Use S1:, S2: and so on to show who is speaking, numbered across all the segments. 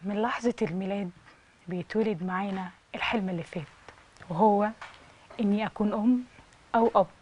S1: من لحظة الميلاد بيتولد معانا الحلم اللي فات وهو إني أكون أم أو أب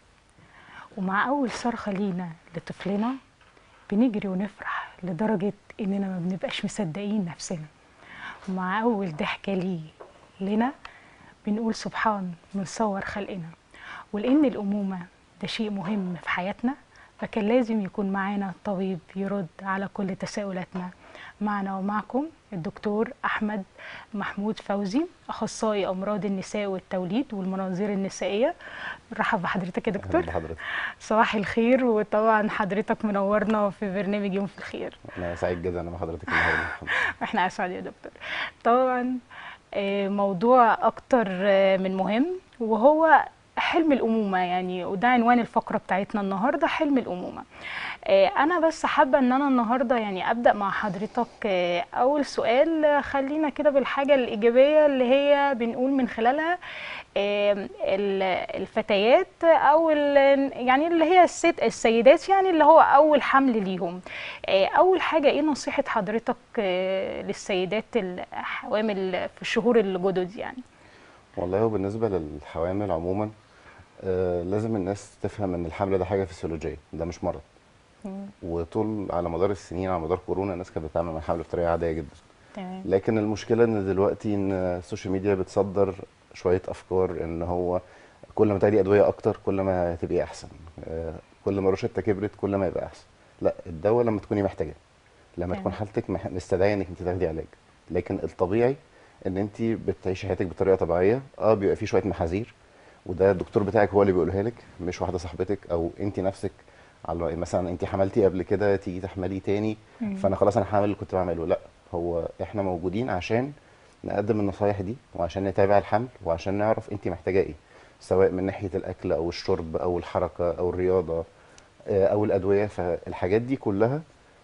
S1: ومع أول صرخة لينا لطفلنا بنجري ونفرح لدرجة إننا ما بنبقاش مصدقين نفسنا ومع أول ضحكة ليه لنا بنقول سبحان من صور خلقنا ولأن الأمومة ده شيء مهم في حياتنا فكان لازم يكون معانا طبيب يرد على كل تساؤلاتنا معنا ومعكم الدكتور أحمد محمود فوزي أخصائي أمراض النساء والتوليد والمناظير النسائية رحب بحضرتك يا دكتور
S2: أهلاً بحضرتك
S1: صباح الخير وطبعا حضرتك منورنا في برنامج يوم في الخير
S2: انا سعيد جدا انا مع حضرتك النهارده
S1: احنا اسعد يا دكتور طبعا آه، موضوع اكتر آه، من مهم وهو حلم الامومه يعني وده عنوان الفقره بتاعتنا النهارده حلم الامومه آه، انا بس حابه ان انا النهارده يعني ابدا مع حضرتك آه، اول سؤال آه، خلينا كده بالحاجه الايجابيه اللي هي بنقول من خلالها آه، ال- الفتيات او ال- يعني اللي هي الست السيدات يعني اللي هو اول حمل ليهم آه، اول حاجه ايه نصيحه حضرتك آه، للسيدات الحوامل في الشهور الجدد يعني
S2: والله وبالنسبه للحوامل عموما آه لازم الناس تفهم ان الحمل ده حاجه فسيولوجيه ده مش مرض وطول على مدار السنين على مدار كورونا الناس كانت بتتعامل مع الحمل بطريقه عاديه جدا
S1: تمام
S2: لكن المشكله ان دلوقتي ان السوشيال ميديا بتصدر شويه افكار ان هو كل ما تاخدي ادويه اكتر كل ما تبقي احسن آه، كل ما روشتة كبرت كل ما يبقى احسن لا الدواء لما تكوني محتاجاه لما تكون
S1: تمام.
S2: حالتك مح- مستدعيه انك انت تاخدي علاج لكن الطبيعي ان انت بتعيشي حياتك بطريقه طبيعيه اه بيبقى في شويه محاذير وده الدكتور بتاعك هو اللي بيقولها لك مش واحده صاحبتك او انت نفسك على مثلا انت حملتي قبل كده تيجي تحملي تاني
S1: مم.
S2: فانا خلاص انا هعمل اللي كنت بعمله لا هو احنا موجودين عشان نقدم النصايح دي وعشان نتابع الحمل وعشان نعرف انت محتاجه ايه سواء من ناحيه الاكل او الشرب او الحركه او الرياضه آه، او الادويه فالحاجات دي كلها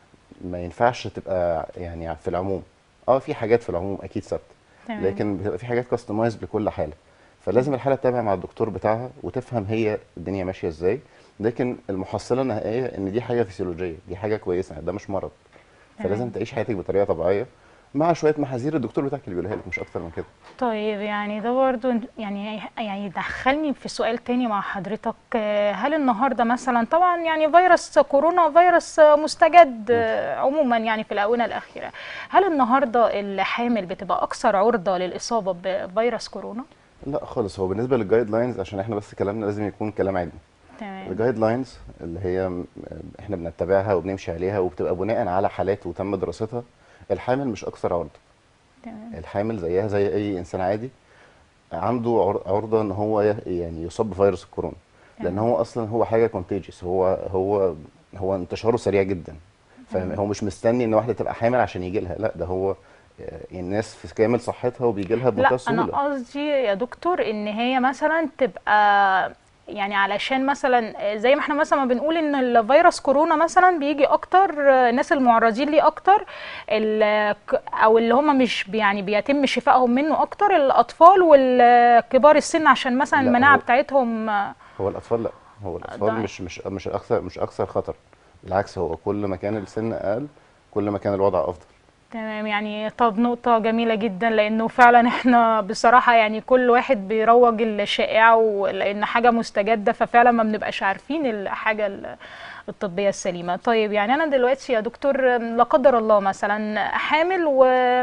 S2: ما ينفعش تبقى يعني في العموم اه في حاجات في العموم اكيد ثابته
S1: تمام.
S2: لكن بتبقى في حاجات كاستمايز لكل حاله فلازم الحاله تتابع مع الدكتور بتاعها وتفهم هي الدنيا ماشيه ازاي لكن المحصله النهائيه ان دي حاجه فسيولوجيه دي حاجه كويسه ده مش مرض فلازم
S1: تمام.
S2: تعيش حياتك بطريقه طبيعيه مع شويه محاذير الدكتور بتاعك اللي بيقولها لك مش اكتر من كده
S1: طيب يعني ده برضو يعني يعني دخلني في سؤال تاني مع حضرتك آه، هل النهارده مثلا طبعا يعني فيروس كورونا فيروس آه، مستجد آه، عموما يعني في الآونة الأخيرة هل النهارده الحامل بتبقى أكثر عرضة للإصابة بفيروس كورونا؟
S2: لا خالص هو بالنسبه للجايد لاينز عشان احنا بس كلامنا لازم يكون كلام علمي
S1: تمام
S2: الجايد لاينز اللي هي م- احنا بنتبعها وبنمشي عليها وبتبقى بناء على حالات وتم دراستها الحامل مش اكثر عرضه
S1: تمام
S2: الحامل زيها زي اي انسان عادي عنده عر- عرضه ان هو ي- يعني يصاب بفيروس الكورونا لان
S1: تمام.
S2: هو اصلا هو حاجه كونتيجيوس هو هو هو انتشاره سريع جدا فهو مش مستني ان واحده تبقى حامل عشان يجي لها لا ده هو آه، الناس في كامل صحتها وبيجي لها بمنتهى
S1: لا أنا
S2: السهوله
S1: قصدي يا دكتور إن هي مثلا تبقى يعني علشان مثلا زي ما احنا مثلا ما بنقول ان الفيروس كورونا مثلا بيجي اكتر الناس المعرضين ليه اكتر ال- او اللي هم مش بي- يعني بيتم شفائهم منه اكتر الاطفال والكبار السن عشان مثلا
S2: لا،
S1: المناعه
S2: هو-
S1: بتاعتهم
S2: هو الاطفال لا هو الاطفال
S1: ضعيف.
S2: مش مش مش اكثر مش اكثر خطر بالعكس هو كل ما كان السن اقل كل ما كان الوضع افضل
S1: تمام يعني طب نقطة جميلة جدا لأنه فعلا احنا بصراحة يعني كل واحد بيروج الشائعة و- لأن حاجة مستجدة ففعلا ما بنبقاش عارفين الحاجة ال- الطبية السليمة طيب يعني أنا دلوقتي يا دكتور لا قدر الله مثلا حامل و...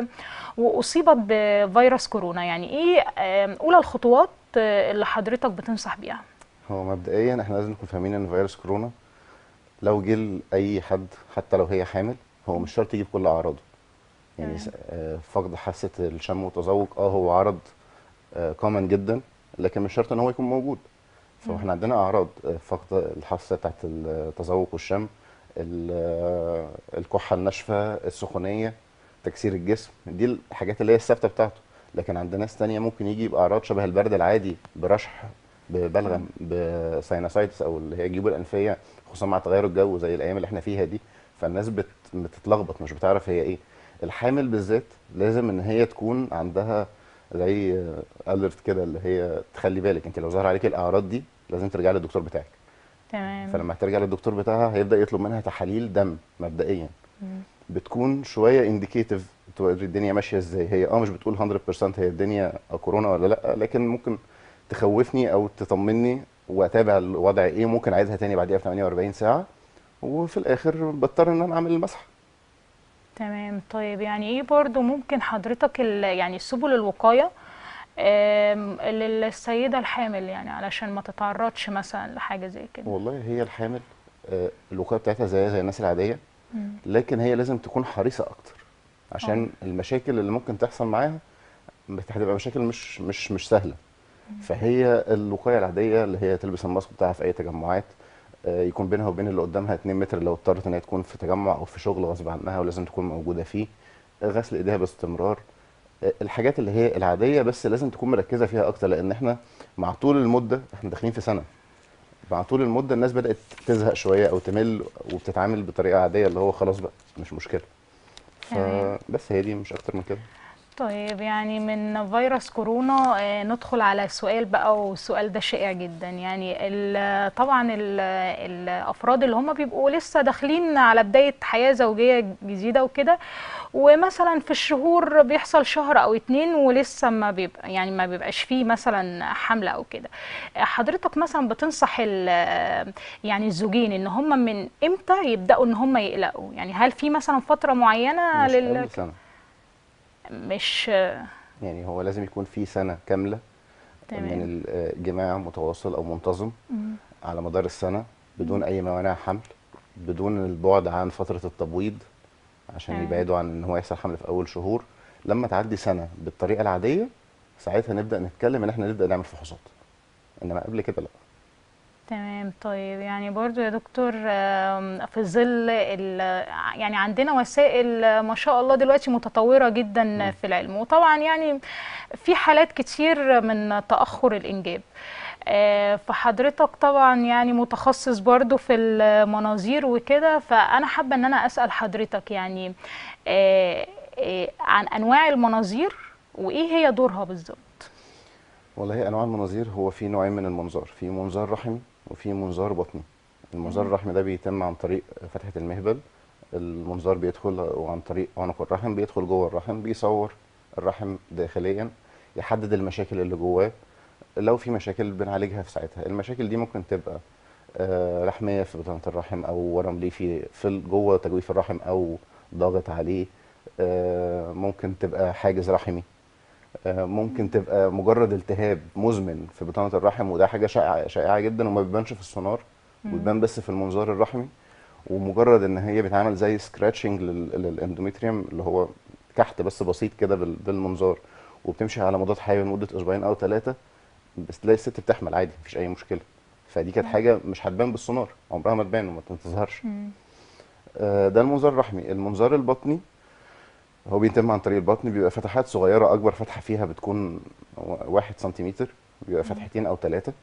S1: وأصيبت بفيروس كورونا يعني إيه آم، أولى الخطوات آه، اللي حضرتك بتنصح بيها؟
S2: هو مبدئيا احنا لازم نكون فاهمين ان فيروس كورونا لو جه لاي حد حتى لو هي حامل هو مش شرط يجي بكل اعراضه يعني س- آه، فقد حاسه الشم والتذوق اه هو عرض كومن جدا لكن مش شرط ان هو يكون موجود فاحنا عندنا اعراض آه، فقد الحاسه بتاعت التذوق والشم ال- آه، الكحه الناشفه السخونيه تكسير الجسم دي الحاجات اللي هي الثابته بتاعته لكن عند ناس تانية ممكن يجي باعراض شبه البرد العادي برشح ببلغم بساينوسايتس او اللي هي الجيوب الانفيه خصوصا مع تغير الجو زي الايام اللي احنا فيها دي فالناس بت بتتلخبط مش بتعرف هي ايه الحامل بالذات لازم ان هي تكون عندها زي اليرت كده اللي هي تخلي بالك انت لو ظهر عليك الاعراض دي لازم ترجعي للدكتور بتاعك
S1: تمام
S2: فلما هترجع للدكتور بتاعها هيبدا يطلب منها تحاليل دم مبدئيا
S1: مم.
S2: بتكون شويه انديكيتيف وتوري الدنيا ماشيه ازاي هي اه مش بتقول 100% هي الدنيا كورونا ولا لا لكن ممكن تخوفني او تطمني واتابع الوضع ايه ممكن اعيدها تاني بعديها ب 48 ساعه وفي الاخر بضطر ان انا اعمل المسح
S1: تمام طيب يعني ايه برضو ممكن حضرتك ال... يعني سبل الوقاية آم، للسيدة الحامل يعني علشان ما تتعرضش مثلا لحاجة زي كده
S2: والله هي الحامل آه، الوقايه بتاعتها زيها زي الناس العاديه
S1: مم.
S2: لكن هي لازم تكون حريصه اكتر عشان المشاكل اللي ممكن تحصل معاها بت- هتبقى مشاكل مش مش مش سهله فهي الوقايه العاديه اللي هي تلبس الماسك بتاعها في اي تجمعات آه، يكون بينها وبين اللي قدامها 2 متر لو اضطرت ان هي تكون في تجمع او في شغل غصب عنها ولازم تكون موجوده فيه آه، غسل ايديها باستمرار آه، الحاجات اللي هي العاديه بس لازم تكون مركزه فيها اكتر لان احنا مع طول المده احنا داخلين في سنه مع طول المده الناس بدات تزهق شويه او تمل وبتتعامل بطريقه عاديه اللي هو خلاص بقى مش مشكله
S1: تمام.
S2: فبس هي دي مش اكتر من كده
S1: طيب يعني من فيروس كورونا آه، ندخل على سؤال بقى والسؤال ده شائع جدا يعني ال- طبعا ال- الافراد اللي هم بيبقوا لسه داخلين على بداية حياة زوجية جديدة وكده ومثلا في الشهور بيحصل شهر او اتنين ولسه ما بيبقى يعني ما بيبقاش فيه مثلا حملة او كده حضرتك مثلا بتنصح ال- يعني الزوجين ان هم من امتى يبداوا ان هم يقلقوا يعني هل في مثلا فترة معينة
S2: مش
S1: لل
S2: قبل سنه
S1: مش
S2: يعني هو لازم يكون في سنه كامله
S1: تمام.
S2: من الجماع متواصل او منتظم
S1: مم.
S2: على مدار السنه بدون اي موانع حمل بدون البعد عن فتره التبويض عشان
S1: تمام.
S2: يبعدوا عن ان هو يحصل حمل في اول شهور لما تعدي سنه بالطريقه العاديه ساعتها نبدا نتكلم ان احنا نبدا نعمل فحوصات انما قبل كده لا
S1: تمام طيب يعني برضو يا دكتور آم، في ظل ال- يعني عندنا وسائل آه، ما شاء الله دلوقتي متطورة جدا في العلم وطبعا يعني في حالات كتير من تأخر الإنجاب آه، فحضرتك طبعا يعني متخصص برضو في المناظير وكده فأنا حابة إن أنا أسأل حضرتك يعني آه، آه، عن أنواع المناظير وإيه هي دورها بالظبط
S2: والله انواع المناظير هو في نوعين من المنظار في منظار رحمي وفي منظار بطني المنظار الرحمي ده بيتم عن طريق فتحة المهبل المنظار بيدخل وعن طريق عنق الرحم بيدخل جوه الرحم بيصور الرحم داخليا يحدد المشاكل اللي جواه لو في مشاكل بنعالجها في ساعتها المشاكل دي ممكن تبقى آه، لحمية في بطانة الرحم أو ورم ليفي في ال- جوه تجويف الرحم أو ضاغط عليه آه، ممكن تبقى حاجز رحمي آه، ممكن تبقى مجرد التهاب مزمن في بطانة الرحم وده حاجة شائعة شائعة جدا وما بيبانش في السونار وتبان بس في المنظار الرحمي ومجرد ان هي بتعمل زي سكراتشنج للاندوميتريوم اللي هو كحت بس بسيط كده بال- بالمنظار وبتمشي على مضاد حيوي لمدة اسبوعين او ثلاثة بس تلاقي الست بتحمل عادي مفيش اي مشكلة فدي كانت حاجة مش هتبان بالسونار عمرها ما تبان وما تظهرش آه، ده المنظار الرحمي المنظار البطني هو بيتم عن طريق البطن بيبقى فتحات صغيرة أكبر فتحة فيها بتكون واحد سنتيمتر بيبقى فتحتين أو ثلاثة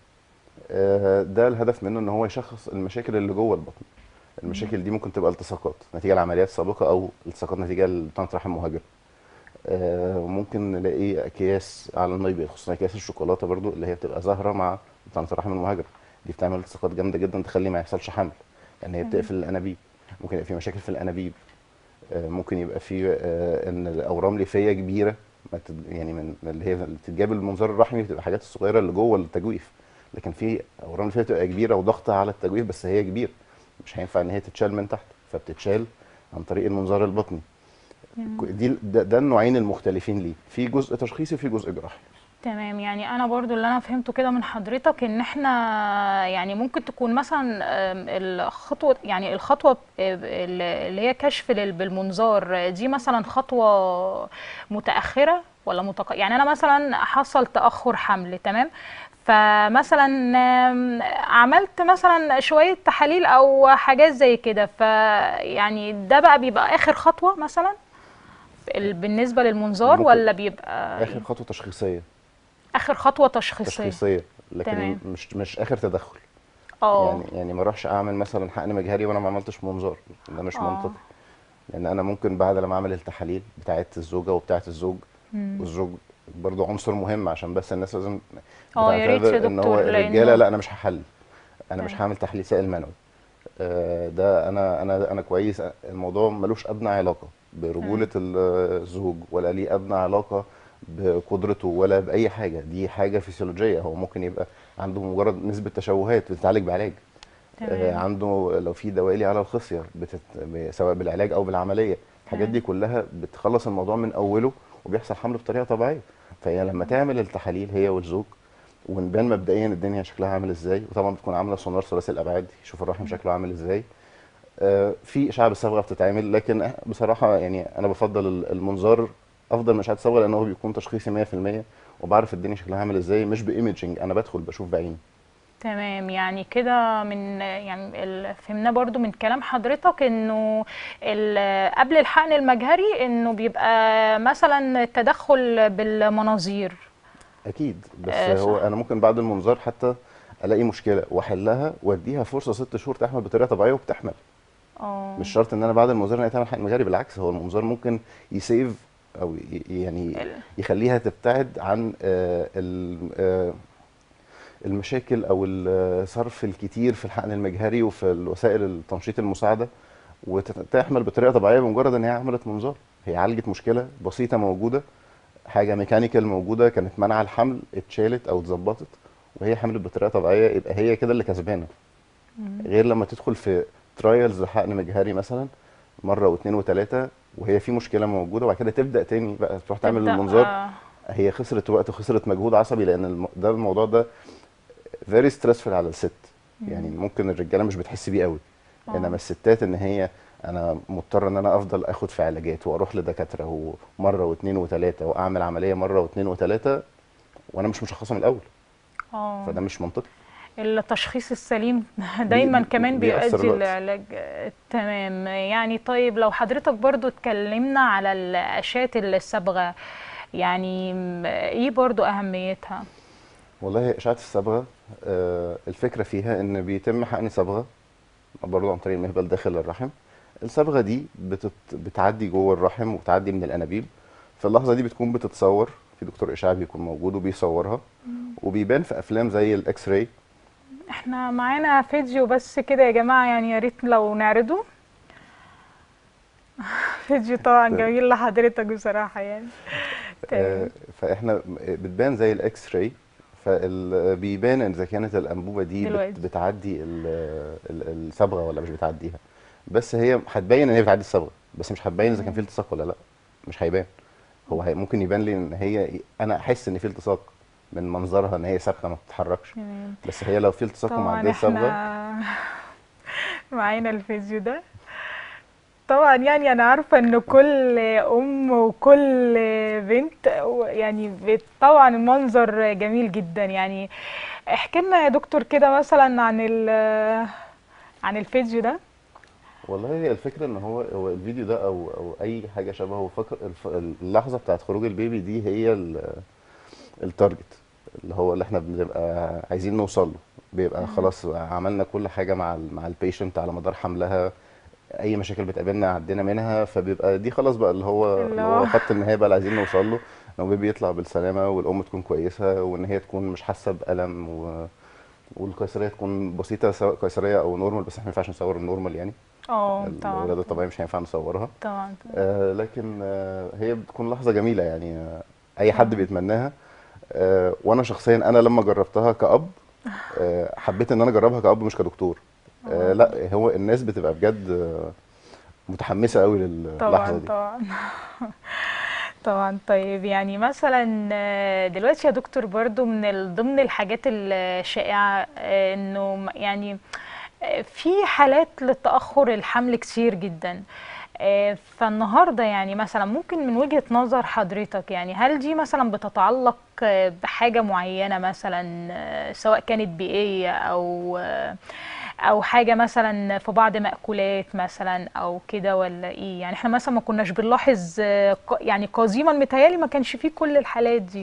S2: ده الهدف منه إن هو يشخص المشاكل اللي جوه البطن المشاكل دي ممكن تبقى التصاقات نتيجة لعمليات سابقة أو التصاقات نتيجة لبطانة رحم مهاجرة آه، ممكن نلاقي أكياس على المبيض خصوصا أكياس الشوكولاتة برضو اللي هي بتبقى ظاهرة مع بطانة الرحم المهاجرة دي بتعمل التصاقات جامدة جدا تخلي ما يحصلش حمل لأن هي بتقفل الأنابيب ممكن يبقى في مشاكل في الأنابيب آه، ممكن يبقى في آه، ان الاورام ليفيه كبيره ما تد- يعني من من اللي هي اللي بتتجاب المنظار الرحمي بتبقى الحاجات الصغيره اللي جوه التجويف لكن في اورام ليفيه بتبقى كبيره وضغطه على التجويف بس هي كبيره مش هينفع ان هي تتشال من تحت فبتتشال عن طريق المنظار البطني ك- دي ده, ده النوعين المختلفين ليه في جزء تشخيصي وفي جزء جراحي
S1: تمام يعني انا برضو اللي انا فهمته كده من حضرتك ان احنا يعني ممكن تكون مثلا آم، الخطوه يعني الخطوه ب- اللي هي كشف لل- بالمنظار دي مثلا خطوه متاخره ولا متق... يعني انا مثلا حصل تاخر حمل تمام فمثلا آم، عملت مثلا شويه تحاليل او حاجات زي كده فيعني ده بقى بيبقى اخر خطوه مثلا ال- بالنسبه للمنظار
S2: ممكن
S1: ولا بيبقى
S2: اخر خطوه تشخيصيه
S1: اخر خطوه تشخيصيه
S2: تشخيصيه لكن
S1: تمام.
S2: مش مش اخر تدخل
S1: اه
S2: يعني يعني ما اروحش اعمل مثلا حقن مجهري وانا ما عملتش منظار ده مش
S1: آه.
S2: منطقي لان انا ممكن بعد لما اعمل التحاليل بتاعه الزوجه وبتاعه الزوج والزوج برضو عنصر مهم عشان بس الناس لازم
S1: اه يا ريت يا
S2: بتعتبر ان هو
S1: دكتور، لأنه-
S2: الرجاله لا انا مش هحلل انا مش
S1: تمام.
S2: هعمل تحليل سائل منوي آه، ده انا انا انا كويس الموضوع ملوش ادنى علاقه برجوله الزوج ولا ليه ادنى علاقه بقدرته ولا باي حاجه دي حاجه فسيولوجيه هو ممكن يبقى عنده مجرد نسبه تشوهات بتتعالج بعلاج آه،
S1: تمام
S2: عنده لو في دوالي على الخصيه بتت... ب- سواء بالعلاج او بالعمليه الحاجات
S1: تمام.
S2: دي كلها بتخلص الموضوع من اوله وبيحصل حمل بطريقه طبيعيه فهي لما تعمل التحاليل هي والزوج ونبان مبدئيا الدنيا شكلها عامل ازاي وطبعا بتكون عامله سونار ثلاثي الابعاد يشوف الرحم شكله عامل ازاي آه، في اشعه بالصبغه بتتعمل لكن إح- بصراحه يعني انا بفضل ال- المنظار افضل من اشعه الصبغه لان هو بيكون تشخيصي 100% وبعرف الدنيا شكلها عامل ازاي مش بايمجنج انا بدخل بشوف بعيني
S1: تمام يعني كده من يعني ال- فهمنا برضو من كلام حضرتك انه ال- قبل الحقن المجهري انه بيبقى مثلا التدخل بالمناظير
S2: اكيد بس
S1: آه،
S2: هو
S1: صح.
S2: انا ممكن بعد المنظار حتى الاقي مشكله واحلها واديها فرصه ست شهور تحمل بطريقه طبيعيه وبتحمل
S1: اه
S2: مش شرط ان انا بعد المنظار ان هي تعمل حقن مجاري بالعكس هو المنظار ممكن يسيف او ي- يعني
S1: ال-
S2: يخليها تبتعد عن آه، ال- آه، المشاكل او الصرف الكتير في الحقن المجهري وفي الوسائل التنشيط المساعده وتحمل بطريقه طبيعيه بمجرد ان هي عملت منظار هي عالجت مشكله بسيطه موجوده حاجه ميكانيكال موجوده كانت مانعه الحمل اتشالت او اتظبطت وهي حملت بطريقه طبيعيه يبقى هي كده اللي كسبانه غير لما تدخل في ترايلز لحقن مجهري مثلا مره واثنين وثلاثه وهي في مشكله موجوده وبعد كده تبدا تاني بقى تروح تعمل
S1: تبدأ،
S2: المنظار
S1: آه،
S2: هي خسرت وقت وخسرت مجهود عصبي لان الم... ده الموضوع ده فيري ستريسفul على الست يعني ممكن الرجاله مش بتحس بيه قوي
S1: آه.
S2: انما الستات ان هي انا مضطر ان انا افضل اخد في علاجات واروح لدكاتره ومره واثنين وثلاثه واعمل عمليه مره واثنين وثلاثه وانا مش مشخصه من الاول
S1: اه
S2: فده مش منطقي
S1: التشخيص السليم دايما
S2: بي-
S1: كمان
S2: بيأثر
S1: بيؤدي
S2: الوقت.
S1: للعلاج آه، تمام يعني طيب لو حضرتك برضو اتكلمنا على الأشعة الصبغة يعني م- ايه برضو أهميتها
S2: والله اشعه الصبغه آه، الفكره فيها ان بيتم حقن صبغه برضه عن طريق المهبل داخل الرحم الصبغه دي بتت... بتعدي جوه الرحم وتعدي من الانابيب في اللحظه دي بتكون بتتصور في دكتور اشعه بيكون موجود وبيصورها وبيبان في افلام زي الاكس راي
S1: احنا معانا فيديو بس كده يا جماعة يعني يا ريت لو نعرضه فيديو طبعا
S2: تمام.
S1: جميل لحضرتك بصراحة يعني
S2: آه،
S1: تمام
S2: فاحنا بتبان زي الاكس راي فبيبان اذا كانت الانبوبه دي
S1: دلوقتي.
S2: بت... بتعدي ال- ال- الصبغه ولا مش بتعديها بس هي هتبين ان هي بتعدي الصبغه بس مش هتبين اذا كان في التصاق ولا لا مش هيبان هو هي ممكن يبان لي ان هي انا احس ان في التصاق من منظرها ان هي ثابته ما بتتحركش
S1: تمام.
S2: بس هي لو في التصاق
S1: طبعا
S2: ومعديه الصبغه
S1: احنا معانا الفيديو ده طبعا يعني انا عارفه ان كل ام وكل بنت يعني بت- طبعا المنظر جميل جدا يعني احكي لنا يا دكتور كده مثلا عن ال- عن الفيديو ده
S2: والله هي الفكره ان هو هو الفيديو ده او او اي حاجه شبهه فكر الف- اللحظه بتاعت خروج البيبي دي هي ال- التارجت اللي هو اللي احنا بنبقى عايزين نوصل له بيبقى خلاص عملنا كل حاجه مع ال مع البيشنت على مدار حملها اي مشاكل بتقابلنا عدينا منها فبيبقى دي خلاص بقى اللي هو
S1: اللي
S2: اللي
S1: هو-
S2: هو خط النهايه بقى اللي عايزين نوصل له ان البيبي يطلع بالسلامه والام تكون كويسه وان هي تكون مش حاسه بالم و والقيصريه تكون بسيطه سواء قيصريه او نورمال بس احنا ما ينفعش نصور النورمال يعني
S1: اه
S2: الولاده
S1: طبعا
S2: الطبيعيه مش هينفع نصورها
S1: طبعا
S2: آه لكن آه هي بتكون لحظه جميله يعني آه اي حد بيتمناها آه وانا شخصيا انا لما جربتها كأب آه حبيت ان انا اجربها كأب مش كدكتور آه لا هو الناس بتبقى بجد آه متحمسه قوي للحظه
S1: طبعا
S2: دي
S1: طبعا طبعا طيب يعني مثلا آه، دلوقتي يا دكتور برضو من ال- ضمن الحاجات الشائعة آه، انه م- يعني آه، في حالات لتأخر الحمل كتير جدا آه، فالنهارده يعني مثلا ممكن من وجهة نظر حضرتك يعني هل دي مثلا بتتعلق آه، بحاجة معينة مثلا آه، سواء كانت بيئية او آه، او حاجه مثلا في بعض مأكولات مثلا او كده ولا ايه يعني احنا مثلا ما كناش بنلاحظ آه، ق- يعني قديما متهيالي ما كانش فيه كل الحالات دي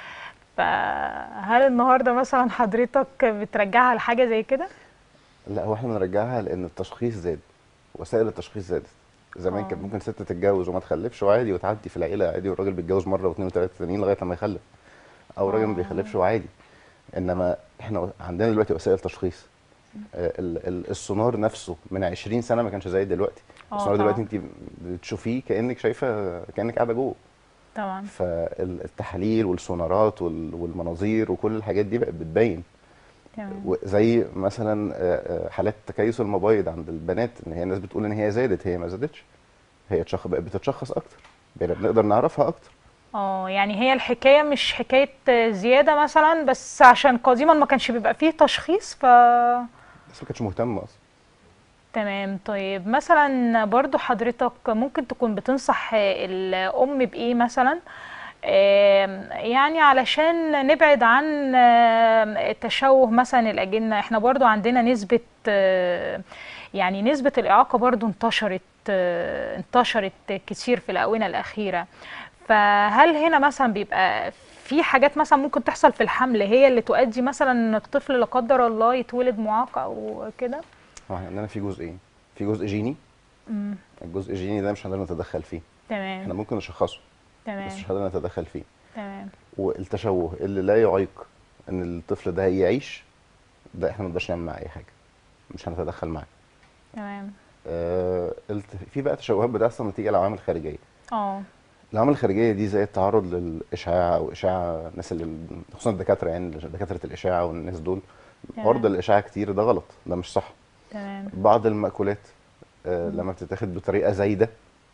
S1: فهل النهارده مثلا حضرتك بترجعها لحاجه زي كده
S2: لا هو احنا بنرجعها لان التشخيص زاد وسائل التشخيص زادت زمان
S1: آه.
S2: كانت ممكن ست تتجوز وما تخلفش وعادي وتعدي في العيله عادي والراجل بيتجوز مره واثنين وثلاثه تانيين لغايه لما يخلف او راجل ما
S1: آه.
S2: بيخلفش وعادي انما احنا عندنا دلوقتي وسائل تشخيص آه، ال- ال- السونار نفسه من 20 سنه ما كانش زي دلوقتي
S1: اه
S2: السونار دلوقتي
S1: طبعا
S2: انت بتشوفيه كانك شايفه كانك قاعده جوه
S1: طبعا
S2: فالتحاليل والسونارات وال- والمناظير وكل الحاجات دي بقت بتبين
S1: تمام
S2: و- زي مثلا آه، آه، حالات تكيس المبايض عند البنات ان هي الناس بتقول ان هي زادت هي ما زادتش هي تشخ... بقت بتتشخص اكتر بقينا بنقدر نعرفها اكتر
S1: اه يعني هي الحكاية مش حكاية زيادة مثلا بس عشان قديما ما كانش بيبقى فيه تشخيص ف
S2: بس ما كانتش مهتمه اصلا
S1: تمام طيب مثلا برضو حضرتك ممكن تكون بتنصح الأم بإيه مثلا آم، يعني علشان نبعد عن آم، تشوه مثلا الأجنة احنا برضو عندنا نسبة آه، يعني نسبة الإعاقة برضو انتشرت آه، انتشرت كتير في الآونة الأخيرة فهل هنا مثلا بيبقى في حاجات مثلا ممكن تحصل في الحمل هي اللي تؤدي مثلا ان الطفل لا قدر الله يتولد معاق او كده؟
S2: هو احنا عندنا في جزئين في جزء جيني
S1: مم.
S2: الجزء الجيني ده مش هنقدر نتدخل فيه احنا
S1: تمام
S2: ممكن نشخصه بس
S1: تمام
S2: مش هنقدر نتدخل فيه
S1: تمام
S2: والتشوه اللي لا يعيق ان الطفل ده يعيش ده احنا ما نقدرش نعمل معاه اي حاجه مش هنتدخل معاه
S1: تمام
S2: آه الت- في بقى تشوهات بتحصل نتيجه لعوامل خارجيه
S1: اه
S2: العوامل الخارجيه دي زي التعرض للاشعاع او اشعاع الناس اللي خصوصا الدكاتره يعني دكاتره الاشعه والناس دول
S1: تمام.
S2: عرض الاشعاع كتير ده غلط ده مش صح
S1: تمام
S2: بعض المأكولات آه لما بتتاخد بطريقه زايده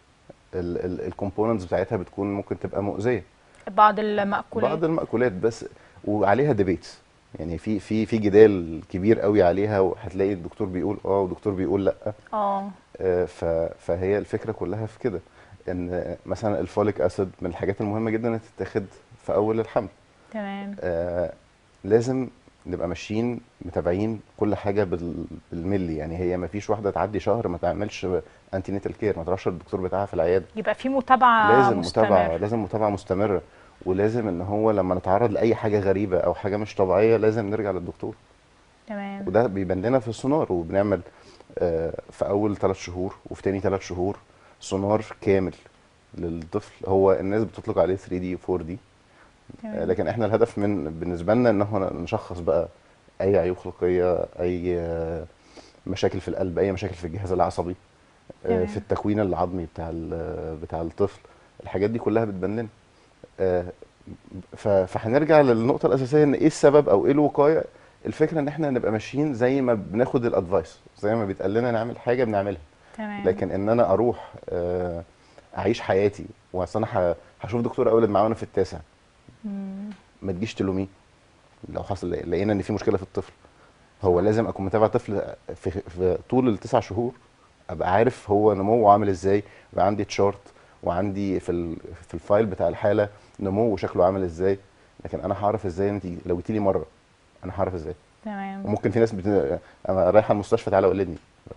S2: الكومبوننتس بتاعتها بتكون ممكن تبقى مؤذيه
S1: بعض المأكولات
S2: بعض المأكولات بس وعليها ديبيتس يعني في في في جدال كبير قوي عليها وهتلاقي الدكتور بيقول اه ودكتور بيقول لا
S1: اه
S2: آه، ف- فهي الفكره كلها في كده ان مثلا الفوليك اسيد من الحاجات المهمه جدا انها تتاخد في اول الحمل
S1: تمام
S2: آه، لازم نبقى ماشيين متابعين كل حاجه بال- بالملي يعني هي ما فيش واحده تعدي شهر ما تعملش انتي نيتال كير ما تروحش للدكتور بتاعها في العياده
S1: يبقى في متابعة
S2: لازم متابعه
S1: مستمرة
S2: لازم متابعه مستمره ولازم ان هو لما نتعرض لاي حاجه غريبه او حاجه مش طبيعيه لازم نرجع للدكتور
S1: تمام
S2: وده بيبان لنا في السونار وبنعمل آه، في اول ثلاث شهور وفي تاني ثلاث شهور سونار كامل للطفل هو الناس بتطلق عليه 3 دي 4 دي
S1: تمام
S2: لكن احنا الهدف من بالنسبه لنا ان احنا نشخص بقى اي عيوب خلقيه اي آه، مشاكل في القلب اي مشاكل في الجهاز العصبي آه،
S1: تمام.
S2: في التكوين العظمي بتاع ال- بتاع الطفل الحاجات دي كلها بتبان لنا آه، ف- فهنرجع للنقطه الاساسيه ان ايه السبب او ايه الوقايه الفكره ان احنا نبقى ماشيين زي ما بناخد الادفايس زي ما بيتقال لنا نعمل حاجه بنعملها
S1: تمام
S2: لكن ان انا اروح آه، اعيش حياتي واصل انا ه- هشوف دكتور اولد معاه وانا في التاسع
S1: مم.
S2: ما تجيش تلوميه لو حصل لقينا ان في مشكله في الطفل هو لازم اكون متابع طفل في, في طول التسع شهور ابقى عارف هو نموه عامل ازاي يبقى عندي تشارت وعندي في ال- في الفايل بتاع الحاله نموه شكله عامل ازاي لكن انا هعرف ازاي انت لو جيتي لي مره انا هعرف ازاي
S1: تمام
S2: وممكن في ناس بت... انا رايحه المستشفى تعالى ولدني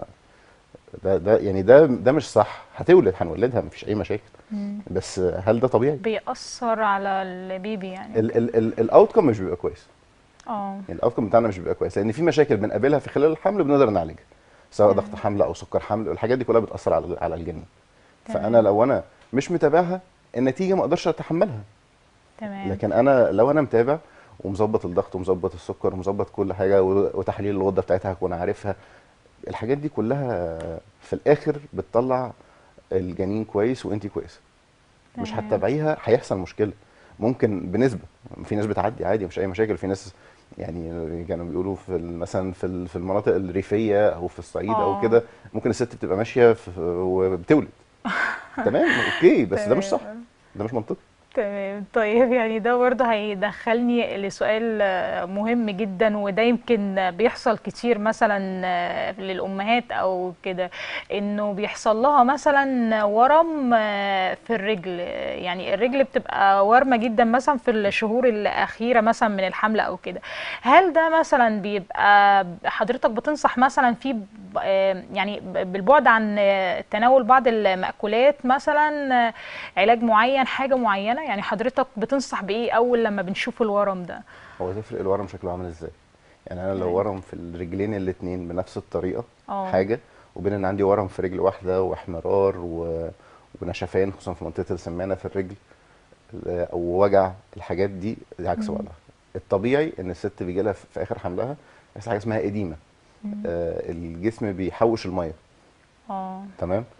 S2: ده ده يعني ده ده مش صح هتولد هنولدها مفيش اي مشاكل
S1: مم.
S2: بس هل ده طبيعي
S1: بيأثر على البيبي يعني
S2: الاوتكم مش بيبقى كويس
S1: اه
S2: يعني الاوتكم بتاعنا مش بيبقى كويس لان في مشاكل بنقابلها في خلال الحمل بنقدر نعالجها سواء
S1: تمام.
S2: ضغط حمل او سكر حمل الحاجات دي كلها بتاثر على على الجنين
S1: تمام.
S2: فانا لو انا مش متابعها النتيجه ما اقدرش اتحملها
S1: تمام
S2: لكن انا لو انا متابع ومظبط الضغط ومظبط السكر ومظبط كل حاجه و- وتحليل الغده بتاعتها هكون عارفها الحاجات دي كلها في الاخر بتطلع الجنين كويس وانت كويسه مش
S1: تمام.
S2: هتتابعيها هيحصل مشكله ممكن بنسبه في ناس بتعدي عادي مش اي مشاكل في ناس يعني كانوا بيقولوا في ال- مثلا في ال- في المناطق الريفيه او في الصعيد او
S1: آه.
S2: كده ممكن الست بتبقى ماشيه في- وبتولد تمام اوكي بس ده مش صح
S1: تمام.
S2: ده مش منطقي
S1: تمام طيب يعني ده برضه هيدخلني لسؤال آه، مهم جدا وده يمكن بيحصل كتير مثلا آه، للأمهات أو كده إنه بيحصل لها مثلا ورم آه، في الرجل آه، يعني الرجل بتبقى وارمة جدا مثلا في الشهور الأخيرة مثلا من الحمل أو كده هل ده مثلا بيبقى حضرتك بتنصح مثلا فيه ب- آه، يعني ب- بالبعد عن آه، تناول بعض المأكولات مثلا آه، علاج معين حاجة معينة يعني حضرتك بتنصح بإيه أول لما بنشوف الورم ده
S2: هو تفرق الورم شكله عامل ازاي يعني انا لو
S1: تمام.
S2: ورم في الرجلين الاتنين بنفس الطريقه
S1: اه
S2: حاجه وبين ان عندي ورم في رجل واحده واحمرار و... ونشفان خصوصا في منطقه السمانه في الرجل ال- او وجع الحاجات دي دي عكس
S1: مم.
S2: بعضها الطبيعي ان الست بيجي لها في اخر حملها بيحصل حاجه اسمها اديمه
S1: مم.
S2: آه الجسم بيحوش الميه
S1: اه
S2: تمام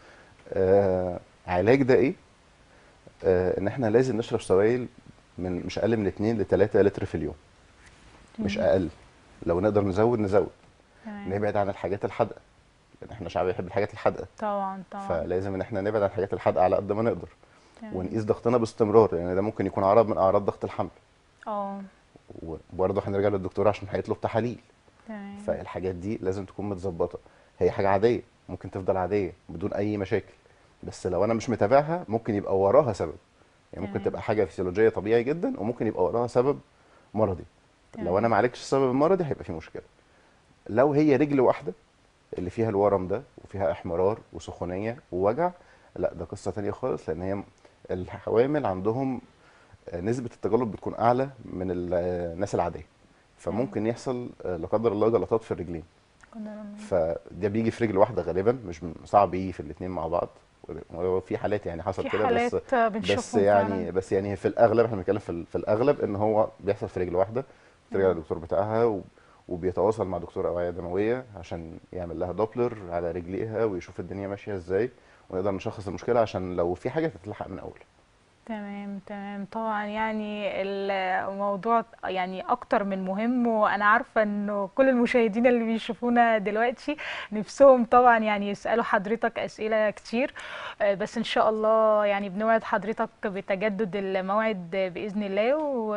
S2: آه علاج ده ايه آه ان احنا لازم نشرب سوائل من مش اقل من 2 ل 3 لتر في اليوم مش
S1: مم.
S2: اقل لو نقدر نزود نزود
S1: تمام
S2: نبعد عن الحاجات الحادقه لان احنا شعب بيحب الحاجات الحادقه
S1: طبعا طبعا
S2: فلازم ان احنا نبعد عن الحاجات الحادقه على قد ما نقدر
S1: تمام.
S2: ونقيس ضغطنا باستمرار لان ده ممكن يكون عرض من اعراض ضغط الحمل
S1: اه
S2: وبرضه هنرجع للدكتور عشان هيطلب تحاليل
S1: تمام
S2: فالحاجات دي لازم تكون متظبطه هي حاجه عاديه ممكن تفضل عاديه بدون اي مشاكل بس لو انا مش متابعها ممكن يبقى وراها سبب يعني ممكن
S1: تمام.
S2: تبقى حاجه فسيولوجيه طبيعي جدا وممكن يبقى وراها سبب مرضي لو
S1: تمام.
S2: انا ما عالجتش السبب المرضي هيبقى في مشكله لو هي رجل واحده اللي فيها الورم ده وفيها احمرار وسخونيه ووجع لا ده قصه تانية خالص لان هي الحوامل عندهم نسبه التجلط بتكون اعلى من ال- الناس العاديه فممكن يحصل لا قدر الله جلطات في الرجلين
S1: قدر الله.
S2: فده بيجي في رجل واحده غالبا مش م- صعب يجي في الاثنين مع بعض وفي حالات يعني حصل
S1: في
S2: كده بس
S1: حالات بنشوفهم
S2: بس يعني
S1: فعلا.
S2: بس يعني في الاغلب احنا بنتكلم في, ال- في الاغلب ان هو بيحصل في رجل واحده بترجع
S1: مم.
S2: للدكتور بتاعها و- وبيتواصل مع دكتور اوعيه دمويه عشان يعمل لها دوبلر على رجليها ويشوف الدنيا ماشيه ازاي ونقدر نشخص المشكله عشان لو في حاجه تتلحق من اول
S1: تمام تمام طبعا يعني الموضوع يعني اكتر من مهم وانا عارفه انه كل المشاهدين اللي بيشوفونا دلوقتي نفسهم طبعا يعني يسالوا حضرتك اسئله كتير آه، بس ان شاء الله يعني بنوعد حضرتك بتجدد الموعد باذن الله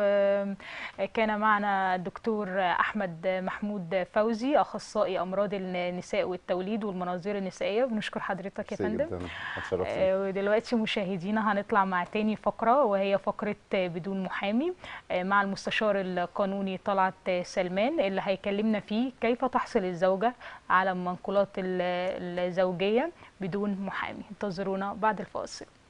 S1: وكان معنا الدكتور احمد محمود فوزي اخصائي امراض النساء والتوليد والمناظير النسائيه بنشكر حضرتك يا
S2: ميرسي
S1: فندم
S2: جدا اتشرفت بيك.
S1: آه، ودلوقتي مشاهدينا هنطلع مع تاني فقرة وهي فقرة آه، بدون محامي آه، مع المستشار القانوني طلعت آه، سلمان اللي هيكلمنا فيه كيف تحصل الزوجة على المنقولات ال- الزوجية بدون محامي انتظرونا بعد الفاصل